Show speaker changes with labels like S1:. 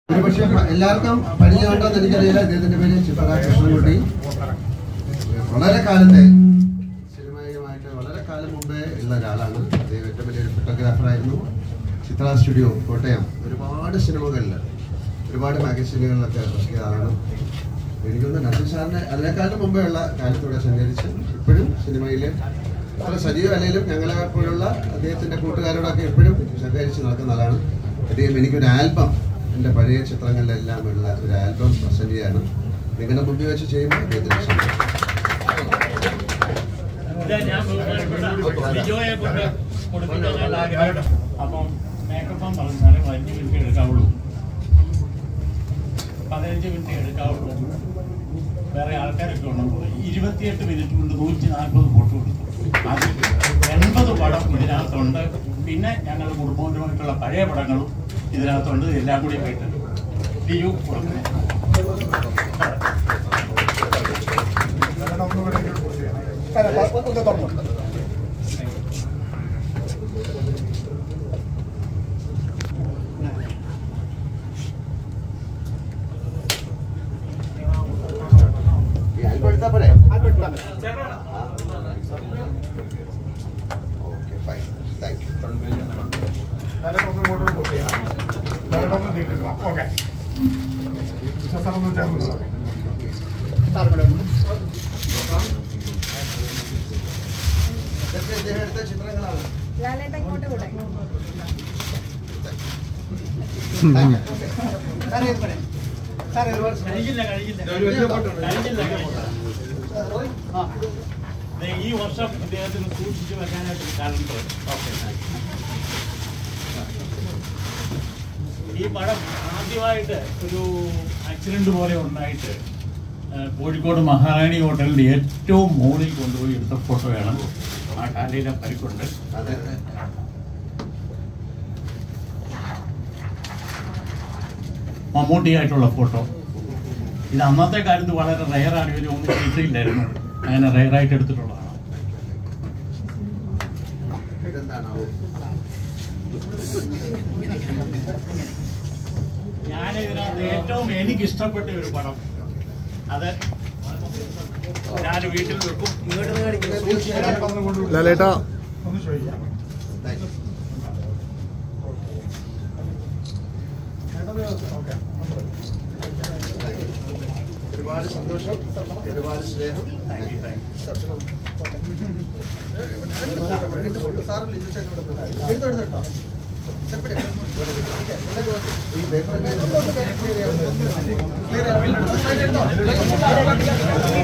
S1: ഒരുപക്ഷെ പ- എല്ലാവർക്കും പരിചയമുണ്ടോ എന്ന് എനിക്കറിയില്ല ഇദ്ദേഹത്തിന്റെ പേര് ചിത്ര കൃഷ്ണൻകുട്ടി വളരെ കാലത്തെ സിനിമയുമായിട്ട് വളരെ കാലം മുമ്പേ ഉള്ള ഒരാളാണ് അദ്ദേഹം ഏറ്റവും വലിയൊരു ഫോട്ടോഗ്രാഫറായിരുന്നു ചിത്ര സ്റ്റുഡിയോ കോട്ടയം ഒരുപാട് സിനിമകളിൽ ഒരുപാട് മാഗസീനുകളിലൊക്കെ വർക്ക് ചെയ്ത ആളാണ് എനിക്കൊന്ന് നസീർ സാറിനെ അതിനേക്കാളും മുമ്പേ ഉള്ള കാലത്തൂടെ സഞ്ചരിച്ച് ഇപ്പോഴും സിനിമയിൽ അത്ര സജീവ അല്ലെങ്കിലും ഞങ്ങളെ പോലുള്ള അദ്ദേഹത്തിന്റെ കൂട്ടുകാരോടൊക്കെ എപ്പോഴും സഹകരിച്ച് നടക്കുന്ന ആളാണ് അദ്ദേഹം എനിക്കൊരു ആൽബം എൻ്റെ പഴയ ചിത്രങ്ങളിലെല്ലാം ഉള്ള ഒരു ആൽബം പ്രസന്റ് ചെയ്യാണ് നിങ്ങളുടെ മുമ്പിൽ വെച്ച് ചെയ്യുമ്പോൾ അദ്ദേഹത്തിന് സന്തോഷം.
S2: ഇതാ ഞാൻ ബഹുമാനപ്പെട്ട ലിജോയെ കൊണ്ട് കൊടുപ്പിക്കാൻ ആഗ്രഹം അപ്പം മേക്കപ്പം പറഞ്ഞു സാറേ പതിനഞ്ച് മിനിറ്റ് എടുക്കാവുള്ളൂ പതിനഞ്ച് മിനിറ്റ് എടുക്കാവുള്ളൂ വേറെ ആൾക്കാരൊക്കെ ഉണ്ടപ്പോൾ ഇരുപത്തിയെട്ട് മിനിറ്റ് കൊണ്ട് നൂറ്റി നാൽപ്പത് ഫോട്ടോ എടുത്തു അതിൽ എൺപത് പടം ഇതിനകത്തുണ്ട് പിന്നെ ഞങ്ങളുടെ കുടുംബവുമായിട്ടുള്ള പഴയ പടങ്ങളും ഇതിനകത്തുണ്ട് എല്ലാം കൂടി ആയിട്ട് ലിയു കൊടുക്കുന്നു
S1: ഈ ആൽബം എടുത്താൽ പോരെ ഓക്കെ ഫൈൻ താങ്ക് യു ഇതൊക്കെ ഇദ്ദേഹം എടുത്ത ചിത്രങ്ങളാണ്
S3: ലാലേട്ടൻ ഇങ്ങോട്ട് കൂടെ
S2: കഴിയില്ല കഴിയില്ല കഴിയില്ല കഴിയില്ല ദേ, ഈ വർഷം അദ്ദേഹത്തിന് സൂക്ഷിച്ചു വെക്കാനായിട്ട് കാലണ്ട് ഈ പടം ആദ്യമായിട്ട് ഒരു ആക്സിഡന്റ് പോലെ ഉണ്ടായിട്ട് ആ, കോഴിക്കോട് മഹാറാണി ഹോട്ടലിന്റെ ഏറ്റവും മുകളിൽ കൊണ്ടുപോയി എടുത്ത ഫോട്ടോയാണ് ആ കാലയിലെ പരിക്കുണ്ട്
S1: അതെ
S2: മമ്മൂട്ടിയായിട്ടുള്ള ഫോട്ടോ ഇത് അന്നത്തെ കാലത്ത് വളരെ റയറാണ് ഇവർ ഒന്നും കിട്ടിയില്ലായിരുന്നു അങ്ങനെ റയറായിട്ട് എടുത്തിട്ടുള്ളതാണ്
S1: ഇതെന്താണാവോ
S2: ഞാൻ ഇതിനകത്ത് ഏറ്റവും എനിക്ക് ഇഷ്ടപ്പെട്ട ഒരു പടം അത് ഞാൻ വീട്ടിൽ വെക്കും
S4: ലാലേട്ടാ
S1: താങ്ക് യു താങ്ക് യു. ഒരുപാട് സന്തോഷം ഒരുപാട് സ്നേഹം
S2: thank you thank you
S1: sir Liju ചേട്ടൻ ഇവിടെ നിന്ന്. എടുത്തോ, എടുത്തോ. ചെറുപ്പടി. ഈ പേപ്പറൊക്കെ ക്ലിയർ ചെയ്യാം. ക്ലിയർ ചെയ്യാം.